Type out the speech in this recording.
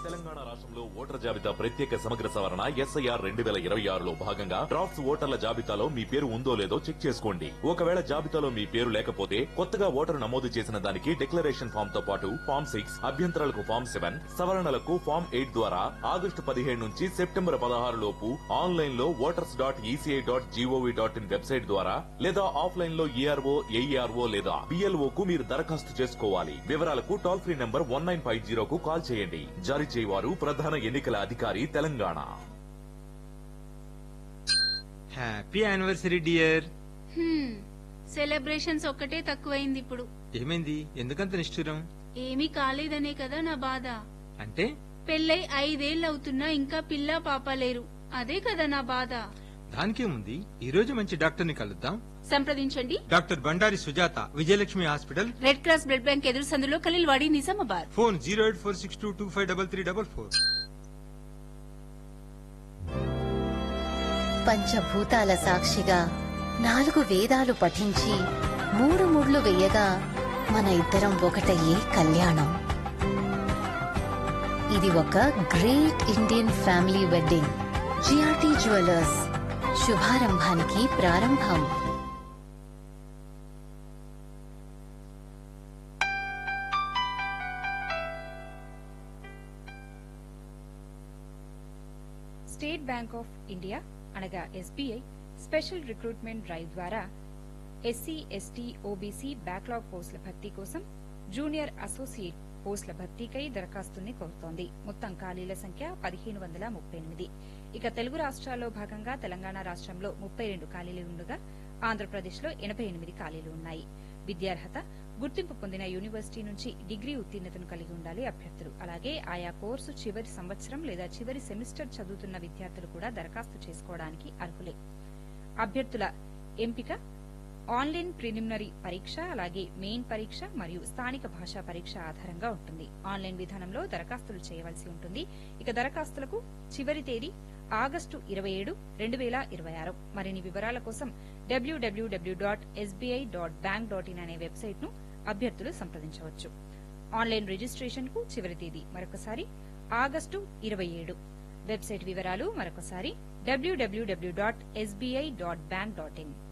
తెలంగాణ రాష్ట్రంలో ఓటర్ జాబితా ప్రత్యేక సమగ్ర సవరణ ఎస్ఐఆర్ రెండు వేల ఇరవై ఆరులో భాగంగా డ్రాఫ్ట్స్ ఓటర్ల జాబితాలో మీ పేరు ఉందో లేదో చెక్ చేసుకోండి ఒకవేళ జాబితాలో మీ పేరు లేకపోతే కొత్తగా ఓటరు నమోదు చేసిన దానికి డిక్లరేషన్ ఫామ్ తో పాటు ఫామ్ సిక్స్ అభ్యంతరాలకు ఫామ్ సెవెన్ సవరణలకు ఫామ్ ఎయిట్ ద్వారా ఆగస్టు పదిహేడు నుంచి సెప్టెంబర్ పదహారు లోపు ఆన్లైన్ లో voters dot ECI dot gov dot in website ద్వారా లేదా ఆఫ్లైన్ లో ఈఆర్ఓ ఏఈఆర్ఓ లేదా బిఎల్ఓ కు మీరు దరఖాస్తు చేసుకోవాలి వివరాలకు toll free number one nine five జీరోకు కాల్ చేయండి జారీ చేయవారు ప్రధాన ఎన్నికల అధికారి Telangana happy anniversary dear hmm, celebrations ఒక్కటే తక్కువైంది ఇప్పుడు ఏమైంది ఎందుకంత నిష్ఠురం ఏమీ కాలేదనే కదా నా బాధ అంటే పెళ్ళై ఐదేళ్లవుతున్నా ఇంకా పిల్ల పాప లేరు అదే కదా నా బాధ దానికేముంది ఈ రోజు మంచి డాక్టర్ ని కలుద్దాం సంప్రదించండి doctor Bandari Sujatha Vijayalakshmi hospital red cross blood bank ఎదురు సందులో Khaleelwadi Nizamabad phone zero eight four six two two five double three double four పంచభూతాల సాక్షిగా నాలుగు వేదాలు పఠించి మూడు ముళ్ళు వేయగా మన ఇద్దరం ఒకటయ్యే కళ్యాణం ఇది ఒక great Indian family wedding GRT jewellers శుభారంభానికి ప్రారంభం స్టేట్ బ్యాంక్ ఆఫ్ ఇండియా అనగా ఎస్బీఐ స్పెషల్ రిక్రూట్మెంట్ డ్రైవ్ ద్వారా ఎస్సీ ఎస్టీ ఓబీసీ బ్యాక్లాగ్ పోస్టుల భర్తీ కోసం జూనియర్ అసోసియేట్ పోస్టుల భర్తీకై దరఖాస్తుల్ని కోరుతోంది మొత్తం ఖాళీల సంఖ్య పదిహేను వందల ముప్పై ఎనిమిది ఇక తెలుగు రాష్ట్రాల్లో భాగంగా తెలంగాణ రాష్ట్రంలో ముప్పై రెండు ఖాళీలు ఉండగా ఆంధ్రప్రదేశ్లో ఎనభై ఎనిమిది ఖాళీలు ఉన్నాయి విద్యార్హత గుర్తింపు పొందిన యూనివర్సిటీ నుంచి డిగ్రీ ఉత్తీర్ణతను కలిగి ఉండాలి అభ్యర్థులు అలాగే ఆయా కోర్సు చివరి సంవత్సరం లేదా చివరి సెమిస్టర్ చదువుతున్న విద్యార్థులు కూడా దరఖాస్తు చేసుకోవడానికి అర్హులే అభ్యర్థుల ఎంపిక ఆన్లైన్ ప్రిలిమినరీ పరీక్ష అలాగే మెయిన్ పరీక్ష మరియు స్థానిక భాషా పరీక్ష ఆధారంగా ఉంటుంది ఆన్లైన్ విధానంలో దరఖాస్తులు చేయవలసి ఉంటుంది ఇక దరఖాస్తులకు చివరి తేదీ ఆగస్టు ఇరవై ఏడు రెండు వేల ఇరవై ఆరు మరిన్ని వివరాల కోసం డబ్ల్యూడబ్ల్యూడబ్ల్యూ dot SBI dot bank dot in అనే వెబ్సైట్ ను అభ్యర్థులు సంప్రదించవచ్చు ఆన్లైన్ రిజిస్ట్రేషన్ కు చివరి తేదీ మరొకసారి ఆగస్టు ఇరవై ఏడు వెబ్సైట్ వివరాలు మరొకసారి డబ్ల్యూడబ్ల్యూడబ్ల్యూ dot SBI dot bank dot in